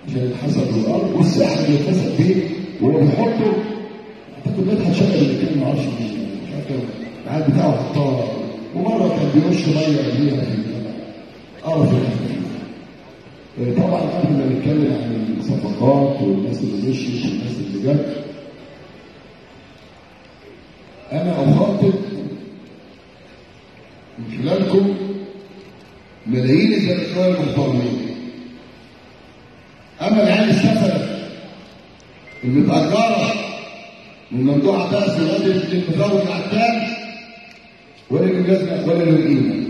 عشان الحسد والارض والسحر اللي اتمسك بيه وهو بيحطه اعتقد مدحت شغل اللي كان ما اعرفش مين مش عارف كان العيال بتاعه حطها ومره كان بيرش ميه فيها في قرف طبعا قبل ما نتكلم عن الصفقات والناس اللي مشيت والناس اللي جت انا اخاطب من خلالكم ملايين الزملكاويه المحترمين اما العيال السفله المتأجرة من ممدوح عباس لغاية المزود العتاب ولا الجزء ولا القيمة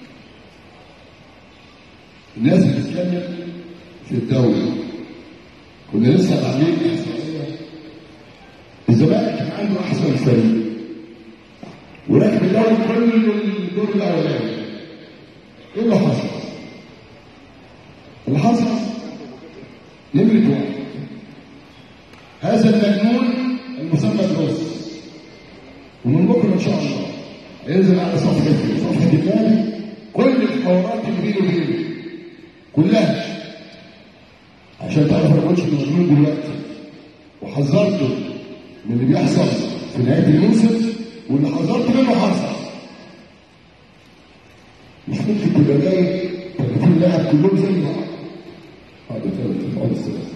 الناس بتتكلم في الدولة كنا لسه عاملين احصائية الزمالك كان عنده احسن فريق ولكن الدوري كله الدور الاولاني ايه اللي حصل؟ اللي حصل نمرة واحد هذا المجنون المسمى دروس ومن بكره ان شاء الله ينزل على صفحه صفحه النادي كل الحوارات اللي بينه وبينه كلها عشان تعرف انا كنتش مجنون دلوقتي وحذرته من اللي بيحصل في نهايه الموسم واللي حذرت منه حصل مش ممكن تبقى جاي 30 لاعب كلهم زي بعض هذا ثالث هذا الثالث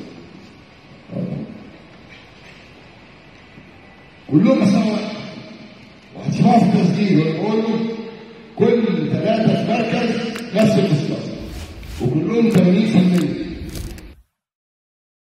كلهم سوا وهتسمعوا في التسجيل وانا بقول له كل ثلاثه في مركز نفس المستوى وكلهم 80%